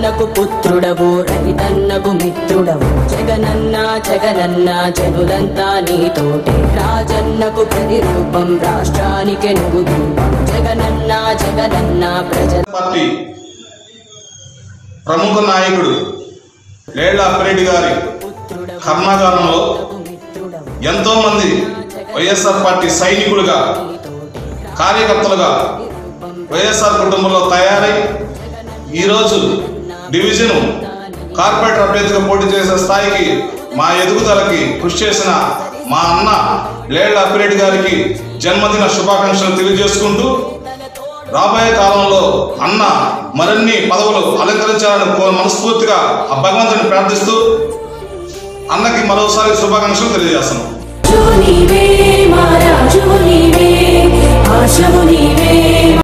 రాజన్నకు పుత్రుడవు రవితన్నకు మిత్రుడవు జగనన్న జగనన్న జనులంతా నీతోటే రాజన్నకు ప్రతిరూపం రాష్ట్రానికి నువ్వు రూపం జగనన్న జగనన్న ప్రజల పార్టీ ప్రముఖ నాయకుడు లేళ్ల అప్పిరెడ్డి గారి పుత్రుడవు కర్మాగారంలో మిత్రుడవు ఎంతో మంది వైఎస్ఆర్ పార్టీ సైనికులుగా కార్యకర్తలుగా వైఎస్ఆర్ కుటుంబంలో తయారై ఈరోజు డివిజన్ కార్పొరేటర్ అభ్యర్థిగా పోటీ చేసే స్థాయికి మా ఎదుగుదలకి కృషి చేసిన మా అన్న లేళ్ల అప్పిరెడ్డి గారికి జన్మదిన శుభాకాంక్షలు తెలియజేసుకుంటూ రాబోయే కాలంలో అన్న మరిన్ని పదవులు అలంకరించాలని కో- మనస్ఫూర్తిగా ఆ భగవంతుని ప్రార్థిస్తూ అన్నకి మరోసారి శుభాకాంక్షలు తెలియజేస్తున్నాం నీవే మా రాజు నీవే ఆశవు నీవే